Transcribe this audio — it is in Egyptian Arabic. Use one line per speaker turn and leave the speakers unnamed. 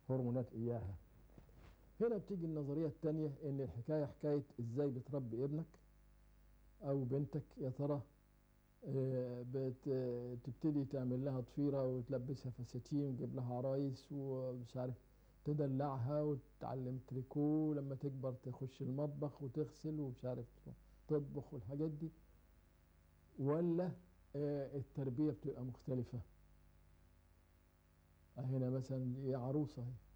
هرمونات إياها هنا بتيجي النظرية التانية إن الحكاية حكاية إزاي بتربي ابنك أو بنتك يا ترى آه، بت- تبتدي تعمل لها ضفيرة وتلبسها فساتين وتجيب لها عرايس ومش عارف تدلعها وتتعلم تريكو لما تكبر تخش المطبخ وتغسل ومش عارف تطبخ والحاجات دي ولا آه، التربية بتبقى مختلفة هنا مثلا دي عروسة اهي